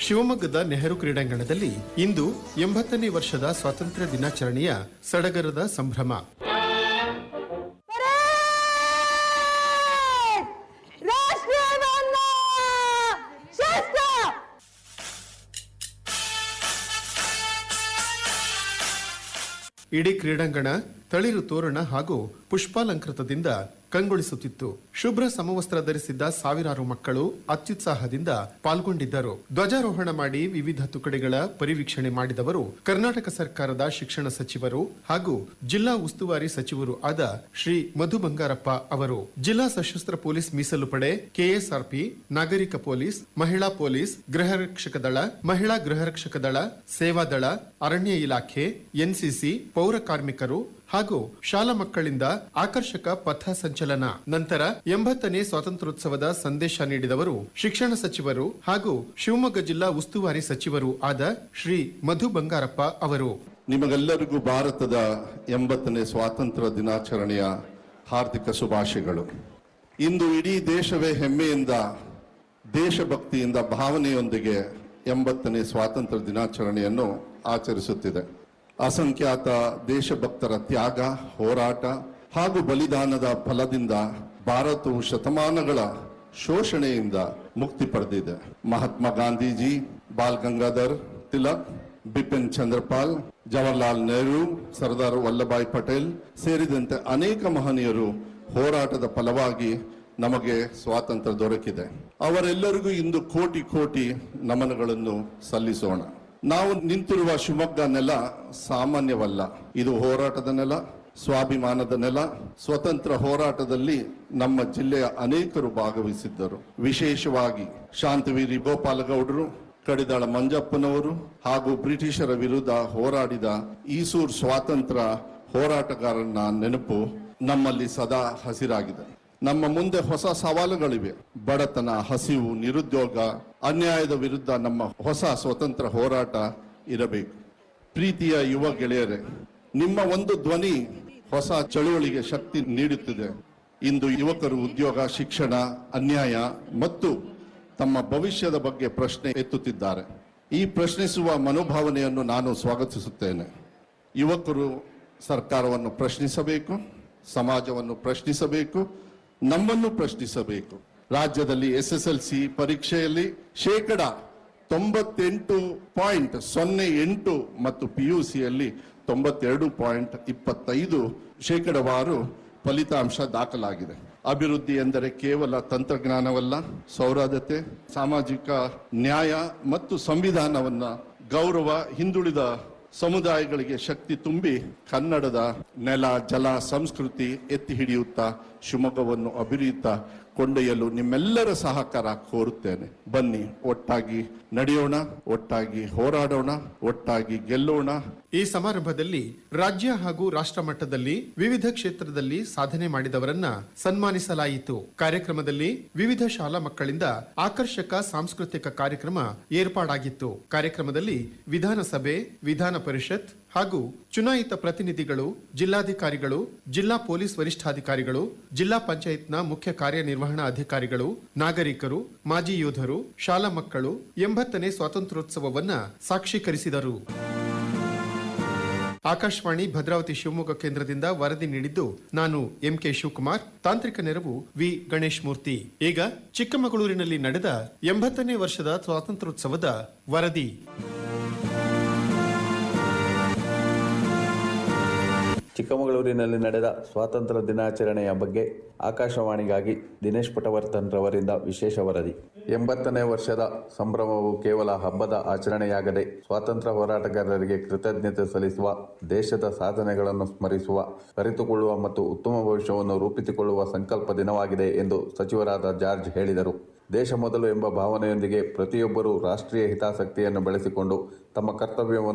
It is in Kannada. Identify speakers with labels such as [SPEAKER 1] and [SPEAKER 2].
[SPEAKER 1] ಶಿವಮೊಗ್ಗದ ನೆಹರು ಕ್ರೀಡಾಂಗಣದಲ್ಲಿ ಇಂದು ಎಂಬತ್ತನೇ ವರ್ಷದ ಸ್ವಾತಂತ್ರ್ಯ ದಿನಾಚರಣೆಯ ಸಡಗರದ ಸಂಭ್ರಮ
[SPEAKER 2] ರಾಷ್ಟ್ರೀಯ ಬಂದ ಶಸ್ತ್ರ
[SPEAKER 1] ಇಡೀ ಕ್ರೀಡಾಂಗಣ ತಳಿರು ತೋರಣ ಹಾಗೂ ಪುಷ್ಪಾಲಂಕೃತದಿಂದ ಕಂಗೊಳಿಸುತ್ತಿತ್ತು ಶುಭ್ರ ಸಮವಸ್ತ್ರ ಧರಿಸಿದ್ದ ಸಾವಿರಾರು ಮಕ್ಕಳು ಅತ್ಯುತ್ಸಾಹದಿಂದ ಪಾಲ್ಗೊಂಡಿದ್ದರು ಧ್ವಜಾರೋಹಣ ಮಾಡಿ ವಿವಿಧ ತುಕಡಿಗಳ ಪರಿವೀಕ್ಷಣೆ ಮಾಡಿದವರು ಕರ್ನಾಟಕ ಸರ್ಕಾರದ ಶಿಕ್ಷಣ ಸಚಿವರು ಹಾಗೂ ಜಿಲ್ಲಾ ಉಸ್ತುವಾರಿ ಸಚಿವರು ಆದ ಶ್ರೀ ಮಧು ಬಂಗಾರಪ್ಪ ಅವರು ಜಿಲ್ಲಾ ಸಶಸ್ತ್ರ ಪೊಲೀಸ್ ಮೀಸಲು ಪಡೆ ಕೆಎಸ್ಆರ್ಪಿ ನಾಗರಿಕ ಪೊಲೀಸ್ ಮಹಿಳಾ ಪೊಲೀಸ್ ಗೃಹರಕ್ಷಕ ದಳ ಮಹಿಳಾ ಗೃಹರಕ್ಷಕ ದಳ ಸೇವಾ ದಳ ಅರಣ್ಯ ಇಲಾಖೆ ಎನ್ಸಿಸಿ ಪೌರ ಕಾರ್ಮಿಕರು ಹಾಗೂ ಶಾಲಾ ಮಕ್ಕಳಿಂದ ಆಕರ್ಷಕ ಪಥ ಸಂಚಲನ ನಂತರ ಎಂಬತ್ತನೇ ಸ್ವಾತಂತ್ರ್ಯೋತ್ಸವದ ಸಂದೇಶ ನೀಡಿದವರು ಶಿಕ್ಷಣ ಸಚಿವರು ಹಾಗೂ ಶಿವಮೊಗ್ಗ ಜಿಲ್ಲಾ ಉಸ್ತುವಾರಿ ಸಚಿವರು ಆದ ಶ್ರೀ ಮಧು ಬಂಗಾರಪ್ಪ ಅವರು
[SPEAKER 3] ನಿಮಗೆಲ್ಲರಿಗೂ ಭಾರತದ ಎಂಬತ್ತನೇ ಸ್ವಾತಂತ್ರ್ಯ ದಿನಾಚರಣೆಯ ಹಾರ್ದಿಕ ಶುಭಾಶಯಗಳು ಇಂದು ಇಡೀ ದೇಶವೇ ಹೆಮ್ಮೆಯಿಂದ ದೇಶಭಕ್ತಿಯಿಂದ ಭಾವನೆಯೊಂದಿಗೆ ಎಂಬತ್ತನೇ ಸ್ವಾತಂತ್ರ್ಯ ದಿನಾಚರಣೆಯನ್ನು ಆಚರಿಸುತ್ತಿದೆ ಅಸಂಖ್ಯಾತ ದೇಶಭಕ್ತರ ತ್ಯಾಗ ಹೋರಾಟ ಹಾಗೂ ಬಲಿದಾನದ ಫಲದಿಂದ ಭಾರತವು ಶತಮಾನಗಳ ಶೋಷಣೆಯಿಂದ ಮುಕ್ತಿ ಪಡೆದಿದೆ ಮಹಾತ್ಮ ಗಾಂಧೀಜಿ ಬಾಲ್ ಗಂಗಾಧರ್ ತಿಲಕ್ ಬಿಪಿನ್ ಚಂದ್ರಪಾಲ್ ಜವಾಹರ್ಲಾಲ್ ನೆಹರು ಸರ್ದಾರ್ ವಲ್ಲಭಾಯ್ ಪಟೇಲ್ ಸೇರಿದಂತೆ ಅನೇಕ ಮಹನೀಯರು ಹೋರಾಟದ ಫಲವಾಗಿ ನಮಗೆ ಸ್ವಾತಂತ್ರ್ಯ ದೊರಕಿದೆ ಅವರೆಲ್ಲರಿಗೂ ಇಂದು ಕೋಟಿ ಕೋಟಿ ನಮನಗಳನ್ನು ಸಲ್ಲಿಸೋಣ ನಾವು ನಿಂತಿರುವ ಶಿವಮೊಗ್ಗ ನೆಲ ಸಾಮಾನ್ಯವಲ್ಲ ಇದು ಹೋರಾಟದ ನೆಲ ಸ್ವಾಭಿಮಾನದ ನೆಲ ಸ್ವತಂತ್ರ ಹೋರಾಟದಲ್ಲಿ ನಮ್ಮ ಜಿಲ್ಲೆಯ ಅನೇಕರು ಭಾಗವಹಿಸಿದ್ದರು ವಿಶೇಷವಾಗಿ ಶಾಂತವೀರಿ ಗೋಪಾಲಗೌಡರು ಕಡಿದಾಳ ಮಂಜಪ್ಪನವರು ಹಾಗೂ ಬ್ರಿಟಿಷರ ವಿರುದ್ಧ ಹೋರಾಡಿದ ಈಸೂರ್ ಸ್ವಾತಂತ್ರ್ಯ ಹೋರಾಟಗಾರನ ನೆನಪು ನಮ್ಮಲ್ಲಿ ಸದಾ ಹಸಿರಾಗಿದೆ ನಮ್ಮ ಮುಂದೆ ಹೊಸ ಸವಾಲುಗಳಿವೆ ಬಡತನ ಹಸಿವು ನಿರುದ್ಯೋಗ ಅನ್ಯಾಯದ ವಿರುದ್ಧ ನಮ್ಮ ಹೊಸ ಸ್ವತಂತ್ರ ಹೋರಾಟ ಇರಬೇಕು ಪ್ರೀತಿಯ ಯುವ ಗೆಳೆಯರೇ ನಿಮ್ಮ ಒಂದು ಧ್ವನಿ ಹೊಸ ಚಳುವಳಿಗೆ ಶಕ್ತಿ ನೀಡುತ್ತಿದೆ ಇಂದು ಯುವಕರು ಉದ್ಯೋಗ ಶಿಕ್ಷಣ ಅನ್ಯಾಯ ಮತ್ತು ತಮ್ಮ ಭವಿಷ್ಯದ ಬಗ್ಗೆ ಪ್ರಶ್ನೆ ಎತ್ತುತ್ತಿದ್ದಾರೆ ಈ ಪ್ರಶ್ನಿಸುವ ಮನೋಭಾವನೆಯನ್ನು ನಾನು ಸ್ವಾಗತಿಸುತ್ತೇನೆ ಯುವಕರು ಸರ್ಕಾರವನ್ನು ಪ್ರಶ್ನಿಸಬೇಕು ಸಮಾಜವನ್ನು ಪ್ರಶ್ನಿಸಬೇಕು ನಮ್ಮನ್ನು ಪ್ರಶ್ನಿಸಬೇಕು ರಾಜ್ಯದಲ್ಲಿ ಎಸ್ ಎಸ್ ಎಲ್ ಸಿ ಪರೀಕ್ಷೆಯಲ್ಲಿ ಶೇಕಡ ತೊಂಬತ್ತೆಂಟು ಪಾಯಿಂಟ್ ಸೊನ್ನೆ ಎಂಟು ಮತ್ತು ಪಿ ಯು ಸಿಯಲ್ಲಿ ತೊಂಬತ್ತೆರಡು ಪಾಯಿಂಟ್ ಇಪ್ಪತ್ತೈದು ಶೇಕಡವಾರು ಫಲಿತಾಂಶ ದಾಖಲಾಗಿದೆ ಅಭಿವೃದ್ಧಿ ಎಂದರೆ ಕೇವಲ ತಂತ್ರಜ್ಞಾನವಲ್ಲ ಸೌರಾಧ್ಯತೆ ಸಾಮಾಜಿಕ ನ್ಯಾಯ ಮತ್ತು ಸಂವಿಧಾನವನ್ನ ಗೌರವ ಹಿಂದುಳಿದ ಸಮುದಾಯಗಳಿಗೆ ಶಕ್ತಿ ತುಂಬಿ ಕನ್ನಡದ ನೆಲ ಜಲ ಸಂಸ್ಕೃತಿ ಎತ್ತಿ ಹಿಡಿಯುತ್ತಾ ಶಿವಮೊಗ್ಗವನ್ನು ಅಭಿವೃದ್ಧ ಕೊಂಡೊಯ್ಯಲು ನಿಮ್ಮೆಲ್ಲರ ಸಹಕಾರ ಕೋರುತ್ತೇನೆ ಬನ್ನಿ ಒಟ್ಟಾಗಿ ನಡೆಯೋಣ ಒಟ್ಟಾಗಿ ಹೋರಾಡೋಣ ಒಟ್ಟಾಗಿ ಗೆಲ್ಲೋಣ
[SPEAKER 1] ಈ ಸಮಾರಂಭದಲ್ಲಿ ರಾಜ್ಯ ಹಾಗೂ ರಾಷ್ಟ್ರ ಮಟ್ಟದಲ್ಲಿ ವಿವಿಧ ಕ್ಷೇತ್ರದಲ್ಲಿ ಸಾಧನೆ ಮಾಡಿದವರನ್ನ ಸನ್ಮಾನಿಸಲಾಯಿತು ಕಾರ್ಯಕ್ರಮದಲ್ಲಿ ವಿವಿಧ ಶಾಲಾ ಮಕ್ಕಳಿಂದ ಆಕರ್ಷಕ ಸಾಂಸ್ಕೃತಿಕ ಕಾರ್ಯಕ್ರಮ ಏರ್ಪಾಡಾಗಿತ್ತು ಕಾರ್ಯಕ್ರಮದಲ್ಲಿ ವಿಧಾನಸಭೆ ವಿಧಾನ ಪರಿಷತ್ ಹಾಗೂ ಚುನಾಯಿತ ಪ್ರತಿನಿಧಿಗಳು ಜಿಲ್ಲಾಧಿಕಾರಿಗಳು ಜಿಲ್ಲಾ ಪೊಲೀಸ್ ವರಿಷ್ಠಾಧಿಕಾರಿಗಳು ಜಿಲ್ಲಾ ಪಂಚಾಯತ್ನ ಮುಖ್ಯ ಕಾರ್ಯನಿರ್ವಹಣಾ ಅಧಿಕಾರಿಗಳು ನಾಗರಿಕರು ಮಾಜಿ ಯೋಧರು ಶಾಲಾ ಮಕ್ಕಳು ಎಂಬತ್ತನೇ ಸ್ವಾತಂತ್ರ್ಯೋತ್ಸವವನ್ನ ಸಾಕ್ಷೀಕರಿಸಿದರು ಆಕಾಶವಾಣಿ ಭದ್ರಾವತಿ ಶಿವಮೊಗ್ಗ ಕೇಂದ್ರದಿಂದ ವರದಿ ನೀಡಿದ್ದು ನಾನು ಎಂಕೆ ಶಿವಕುಮಾರ್ ತಾಂತ್ರಿಕ ನೆರವು ವಿ ಗಣೇಶ್ ಮೂರ್ತಿ ಈಗ ಚಿಕ್ಕಮಗಳೂರಿನಲ್ಲಿ ನಡೆದ ಎಂಬತ್ತನೇ ವರ್ಷದ ಸ್ವಾತಂತ್ರ್ಯೋತ್ಸವದ ವರದಿ
[SPEAKER 4] ಚಿಕ್ಕಮಗಳೂರಿನಲ್ಲಿ ನಡೆದ ಸ್ವಾತಂತ್ರ್ಯ ದಿನಾಚರಣೆಯ ಬಗ್ಗೆ ಆಕಾಶವಾಣಿಗಾಗಿ ದಿನೇಶ್ ಪಟವರ್ತನ್ ರವರಿಂದ ವಿಶೇಷ ವರದಿ ಎಂಬತ್ತನೇ ವರ್ಷದ ಸಂಭ್ರಮವು ಕೇವಲ ಹಬ್ಬದ ಆಚರಣೆಯಾಗದೆ ಸ್ವಾತಂತ್ರ್ಯ ಹೋರಾಟಗಾರರಿಗೆ ಕೃತಜ್ಞತೆ ಸಲ್ಲಿಸುವ ದೇಶದ ಸಾಧನೆಗಳನ್ನು ಸ್ಮರಿಸುವ ಅರಿತುಕೊಳ್ಳುವ ಮತ್ತು ಉತ್ತಮ ಭವಿಷ್ಯವನ್ನು ರೂಪಿಸಿಕೊಳ್ಳುವ ಸಂಕಲ್ಪ ದಿನವಾಗಿದೆ ಎಂದು ಸಚಿವರಾದ ಜಾರ್ಜ್ ಹೇಳಿದರು ದೇಶ ಮೊದಲು ಎಂಬ ಭಾವನೆಯೊಂದಿಗೆ ಪ್ರತಿಯೊಬ್ಬರೂ ರಾಷ್ಟ್ರೀಯ ಹಿತಾಸಕ್ತಿಯನ್ನು ಬೆಳೆಸಿಕೊಂಡು ತಮ್ಮ ಕರ್ತವ್ಯವನ್ನು